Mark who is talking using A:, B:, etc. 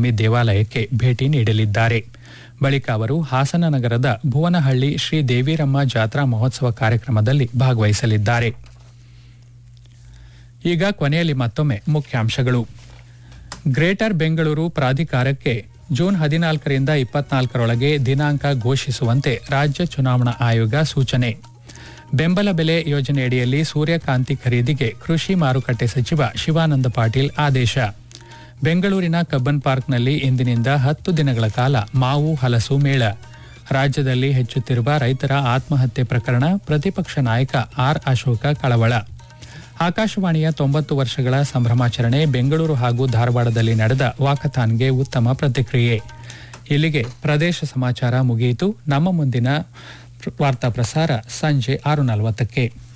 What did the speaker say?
A: ಸ್ವಾಮಿ ದೇವಾಲಯಕ್ಕೆ ಭೇಟಿ ನೀಡಲಿದ್ದಾರೆ ಬಳಿಕ ಅವರು ಹಾಸನ ನಗರದ ಭುವನಹಳ್ಳಿ ಶ್ರೀ ದೇವಿರಮ್ಮ ಜಾತ್ರಾ ಮಹೋತ್ಸವ ಕಾರ್ಯಕ್ರಮದಲ್ಲಿ ಭಾಗವಹಿಸಲಿದ್ದಾರೆ ಈಗ ಕೊನೆಯಲ್ಲಿ ಮತ್ತೊಮ್ಮೆ ಮುಖ್ಯಾಂಶಗಳು ಗ್ರೇಟರ್ ಬೆಂಗಳೂರು ಪ್ರಾಧಿಕಾರಕ್ಕೆ ಜೂನ್ ಹದಿನಾಲ್ಕರಿಂದ ಇಪ್ಪತ್ನಾಲ್ಕರೊಳಗೆ ದಿನಾಂಕ ಘೋಷಿಸುವಂತೆ ರಾಜ್ಯ ಚುನಾವಣಾ ಆಯೋಗ ಸೂಚನೆ ಬೆಂಬಲ ಬೆಲೆ ಯೋಜನೆಯಡಿಯಲ್ಲಿ ಸೂರ್ಯಕಾಂತಿ ಖರೀದಿಗೆ ಕೃಷಿ ಮಾರುಕಟ್ಟೆ ಸಚಿವ ಶಿವಾನಂದ ಪಾಟೀಲ್ ಆದೇಶ ಬೆಂಗಳೂರಿನ ಕಬ್ಬನ್ ಪಾರ್ಕ್ನಲ್ಲಿ ಇಂದಿನಿಂದ ಹತ್ತು ದಿನಗಳ ಕಾಲ ಮಾವು ಹಲಸು ಮೇಳ ರಾಜ್ಯದಲ್ಲಿ ಹೆಚ್ಚುತ್ತಿರುವ ರೈತರ ಆತ್ಮಹತ್ಯೆ ಪ್ರಕರಣ ಪ್ರತಿಪಕ್ಷ ನಾಯಕ ಆರ್ ಅಶೋಕ ಕಳವಳ ಆಕಾಶವಾಣಿಯ ತೊಂಬತ್ತು ವರ್ಷಗಳ ಸಂಭ್ರಮಾಚರಣೆ ಬೆಂಗಳೂರು ಹಾಗೂ ಧಾರವಾಡದಲ್ಲಿ ನಡೆದ ವಾಕಥಾನ್ಗೆ ಉತ್ತಮ ಪ್ರತಿಕ್ರಿಯೆ ಇಲ್ಲಿಗೆ ಪ್ರದೇಶ ಸಮಾಚಾರ ಮುಗಿಯಿತು ನಮ್ಮ ಮುಂದಿನ ವಾರ್ತಾ ಪ್ರಸಾರ ಸಂಜೆ ಆರು ನಲವತ್ತಕ್ಕೆ